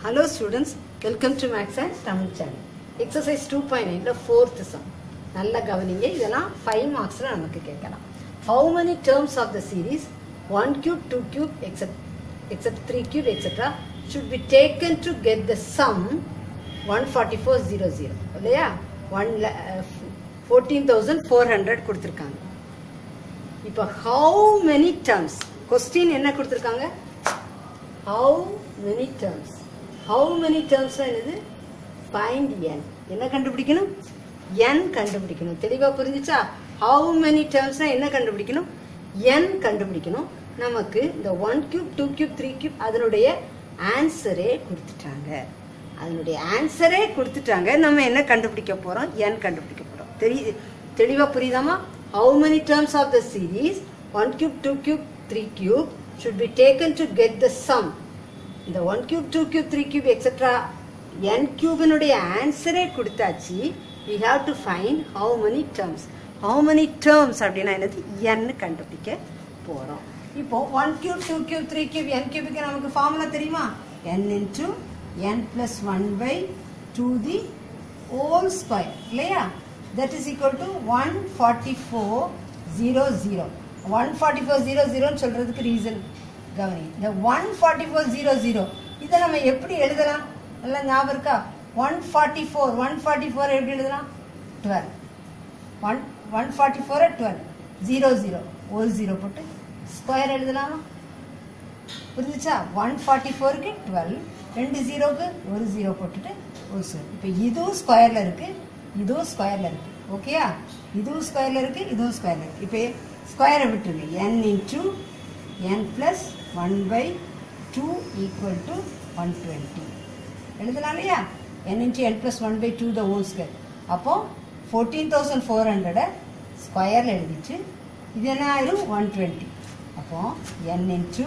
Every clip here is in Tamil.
Hello students, welcome to Max and Tamil channel. Exercise 2.9 fourth sum. நல்ல கவனிங்க இதெல்லாம் ஃபைவ் மார்க்ஸில் நமக்கு கேட்கலாம் how many terms of the series one cube two cube எக்ஸெட் எக்ஸெட் three cube etcetera should be taken to get the sum one forty four zero zero இல்லையா one fourteen thousand four hundred கொடுத்துருக்காங்க இப்போ ஹவு மெனி டேர்ம்ஸ் கொஸ்டின் என்ன கொடுத்துருக்காங்க how many terms how many டேர்ம்ஸ்னா என்னது ஃபைண்ட் என் என்ன கண்டுபிடிக்கணும் என் கண்டுபிடிக்கணும் தெளிவாக புரிஞ்சுச்சா ஹவு மெனி டேர்ம்ஸ்னா என்ன கண்டுபிடிக்கணும் என் கண்டுபிடிக்கணும் நமக்கு இந்த one cube two cube three cube அதனுடைய ஆன்சரே கொடுத்துட்டாங்க அதனுடைய ஆன்சரே கொடுத்துட்டாங்க நம்ம என்ன கண்டுபிடிக்க போகிறோம் என் கண்டுபிடிக்க போகிறோம் தெரிய தெளிவாக புரியுதாமா how many terms of the series one cube two cube three cube should be taken to get the sum இந்த one cube two cube three cube etcetera n கியூபினுடைய ஆன்சரே கொடுத்தாச்சு we have to find how many terms how many terms அப்படின்னா என்னது n கண்டுபிடிக்க போகிறோம் இப்போ one cube two cube three cube n கியூபுக்கு நமக்கு ஃபார்முலா தெரியுமா n into n plus one by two the whole square இல்லையா that is equal to one forty four zero zero one forty four zero ஜீரோன்னு சொல்கிறதுக்கு ரீசன் கவனி இந்த one forty four zero zero இதை நம்ம எப்படி எழுதலாம் எல்லாம் ஞாபகம் இருக்கா one forty four one forty four எப்படி எழுதலாம் டுவெல் ஒன் ஒன் ஃபார்ட்டி ஃபோரை டுவெல் ஜீரோ ஜீரோ ஒரு ஜீரோ போட்டு ஸ்கொயர் எழுதலாமா புரிஞ்சுச்சா ஒன் ஃபார்ட்டி ஃபோருக்கு டுவெல் ரெண்டு ஜீரோக்கு ஒரு ஜீரோ போட்டுட்டு ஒரு ஜீரோ இப்போ இதுவும் ஸ்கொயரில் இருக்குது இதுவும் ஸ்கொயரில் இருக்குது ஓகேயா இதுவும் ஸ்கொயரில் இருக்குது இதுவும் ஸ்கொயரில் இருக்குது இப்போ ஸ்கொயரை விட்டுருங்க n into n plus one by two equal to one twenty எழுதலாம் இல்லையா n into n plus one by two the whole square அப்போ ஃபோர்டீன் தௌசண்ட் ஃபோர் ஹண்ட்ரடை ஸ்கொயரில் எழுதிச்சு இது என்ன ஆயிரும் ஒன் டுவெண்ட்டி அப்போ n into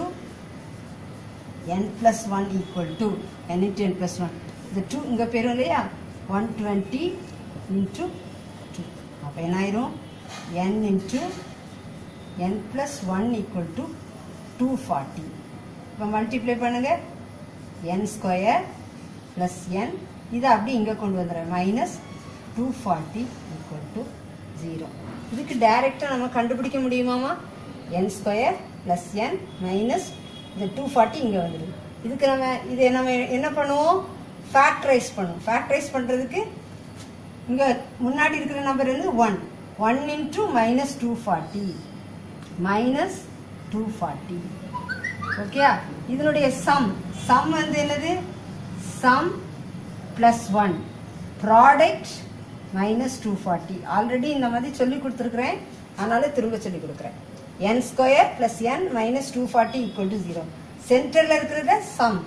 n plus one equal to n into n plus one இந்த டூ இங்கே பேரும் இல்லையா ஒன் டுவெண்ட்டி இன்ட்டு டூ அப்போ என்ன ஆயிரும் n into n plus one equal to two forty இப்போ மல்டிப்ளை பண்ணுங்க என் ஸ்கொயர் ப்ளஸ் என் இதை அப்படி இங்கே கொண்டு வந்துடுறேன் minus two forty equal to zero இதுக்கு டைரெக்டாக நம்ம கண்டுபிடிக்க முடியுமாமா n square plus n minus இந்த டூ ஃபார்ட்டி இங்கே வந்துடுது இதுக்கு நம்ம இதை நம்ம என்ன பண்ணுவோம் ஃபேக்டரைஸ் பண்ணுவோம் ஃபேக்டரைஸ் பண்ணுறதுக்கு இங்கே முன்னாடி இருக்கிற நம்பர் வந்து one one into minus two forty minus two forty okay இதனுடைய சம் சம் வந்து என்னது sum plus one product minus two forty already இந்த மாதிரி சொல்லி கொடுத்துருக்குறேன் அதனால திரும்ப சொல்லி கொடுக்குறேன் n square plus n minus two forty equal to zero சென்டரில் இருக்கிறத சம்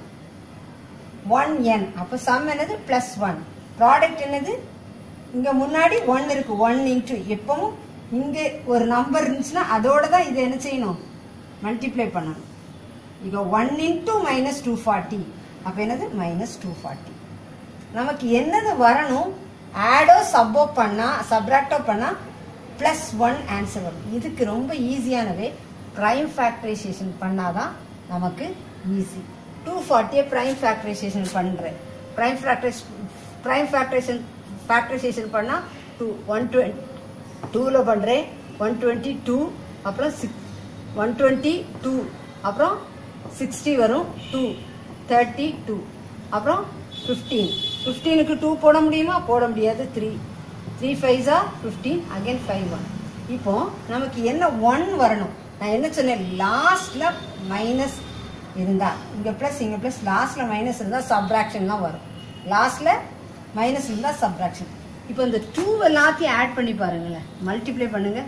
ஒன் என் அப்போ சம் என்னது ப்ளஸ் ஒன் ப்ராடக்ட் என்னது இங்கே முன்னாடி ஒன் இருக்கு ஒன் இன்ட்டு எப்பவும் இங்கே ஒரு நம்பர் இருந்துச்சுன்னா அதோட தான் இதை என்ன செய்யணும் மல்டிப்ளை பண்ணணும் இங்கே one into minus two forty அப்போ என்னது மைனஸ் டூ ஃபார்ட்டி நமக்கு என்னது வரணும் ஆடோ சப்போ பண்ணால் சப்ராக்டோ பண்ணால் ப்ளஸ் ஒன் ஆன்சர் வரும் இதுக்கு ரொம்ப ஈஸியானவே ப்ரைம் ஃபேக்டரைசேஷன் பண்ணாதான் நமக்கு ஈஸி டூ ஃபார்ட்டியை ப்ரைம் ஃபேக்டரைசேஷன் பண்ணுறேன் prime factorize prime factorization factorization பண்ணால் டூ ஒன் டுவெண்ட்டி டூவில் பண்ணுறேன் ஒன் டுவெண்ட்டி டூ அப்புறம் சிக்ஸ் ஒன் டுவெண்ட்டி டூ அப்புறம் சிக்ஸ்டி வரும் டூ தேர்ட்டி டூ அப்புறம் ஃபிஃப்டீன் ஃபிஃப்டீனுக்கு டூ போட முடியுமா போட முடியாது த்ரீ த்ரீ ஃபைவ்ஸா ஃபிஃப்டீன் அகைன் ஃபைவ் ஒன் இப்போ நமக்கு என்ன ஒன் வரணும் நான் என்ன சொன்னேன் லாஸ்ட்டில் மைனஸ் இருந்தா இங்கே ப்ளஸ் இங்கே ப்ளஸ் லாஸ்ட்டில் மைனஸ் இருந்தால் சப்ராக்ஷன்லாம் வரும் லாஸ்ட்டில் மைனஸ் இருந்தால் சப்ராக்ஷன் இப்போ இந்த டூ எல்லாத்தையும் ஆட் பண்ணி பாருங்களேன் மல்டிப்ளை பண்ணுங்க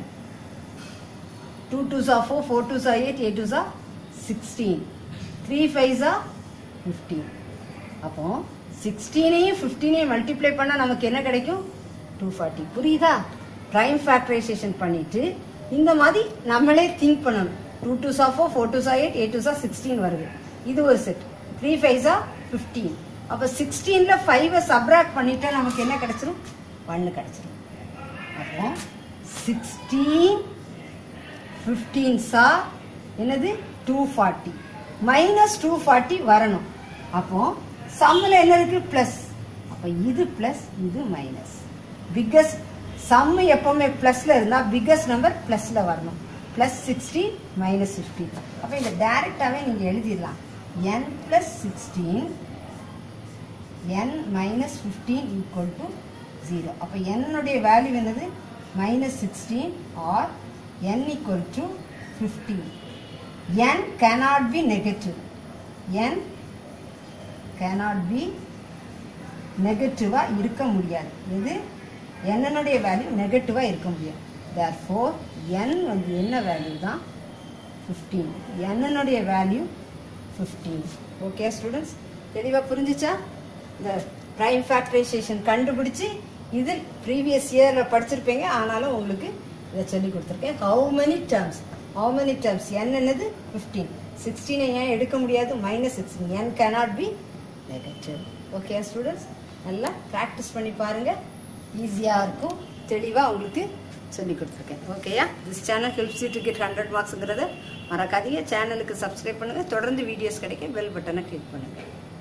டூ டூ சா ஃபோர் ஃபோர் டூ சா எயிட் எயிட் டூ சா சிக்ஸ்டீன் த்ரீ ஃபைவ் சா ஃபிஃப்டீன் அப்போ சிக்ஸ்டீனையும் ஃபிஃப்டீனையும் மல்டிப்ளை பண்ணால் நமக்கு என்ன கிடைக்கும் டூ ஃபார்ட்டி புரியுதா ப்ரைம் ஃபேக்டரைசேஷன் பண்ணிட்டு இந்த மாதிரி நம்மளே திங்க் பண்ணணும் டூ டூ சா ஃபோர் ஃபோர் டூ சா எயிட் எயிட் டூ சா சிக்ஸ்டீன் வருது இது ஒரு செட் த்ரீ ஃபைவ் சா ஃபிஃப்டீன் அப்போ சிக்ஸ்டீனில் ஃபைவை சப்ராக்ட் பண்ணிட்டா நமக்கு என்ன கிடைச்சிரும் ஒன்று கிடைச்சிரும் அப்போ சிக்ஸ்டீன் ஃபிஃப்டீன் சா என்னது two forty minus two forty வரணும் அப்போ சம்மில் என்ன இருக்கு ப்ளஸ் அப்போ இது ப்ளஸ் இது மைனஸ் பிக்கஸ்ட் சம் எப்பவுமே ப்ளஸில் இருந்தால் பிக்கஸ்ட் நம்பர் ப்ளஸில் வரணும் ப்ளஸ் சிக்ஸ்டீன் மைனஸ் ஃபிஃப்டீன் அப்போ இதை டைரெக்டாகவே நீங்கள் எழுதிடலாம் n plus sixteen n minus fifteen equal to zero அப்போ என்னுடைய வேல்யூ என்னது minus sixteen or n equal to fifteen n cannot be negative n cannot be நெகட்டிவாக இருக்க முடியாது இது என்னனுடைய வேல்யூ நெகட்டிவாக இருக்க முடியாது தேர் ஃபோர் என் வந்து என்ன வேல்யூ தான் ஃபிஃப்டீன் என்னனுடைய வேல்யூ ஃபிஃப்டீன் ஓகே ஸ்டூடெண்ட்ஸ் தெளிவாக புரிஞ்சுச்சா இந்த ப்ரைம் ஃபேக்டரைசேஷன் கண்டுபிடிச்சி இது ப்ரீவியஸ் இயரில் படிச்சிருப்பீங்க ஆனாலும் உங்களுக்கு இதை சொல்லி கொடுத்துருக்கேன் how many terms how many terms n என்னது ஃபிஃப்டீன் சிக்ஸ்டீனை ஏன் எடுக்க முடியாது minus sixteen n cannot be negative okay students நல்லா ப்ராக்டிஸ் பண்ணி பாருங்கள் ஈஸியாக இருக்கும் தெளிவாக உங்களுக்கு சொல்லி கொடுத்துருக்கேன் ஓகேயா this channel helps you to get hundred மார்க்ஸுங்கிறத மறக்காதீங்க சேனலுக்கு சப்ஸ்கிரைப் பண்ணுங்கள் தொடர்ந்து வீடியோஸ் கிடைக்க பெல் பட்டனை கிளிக் பண்ணுங்கள்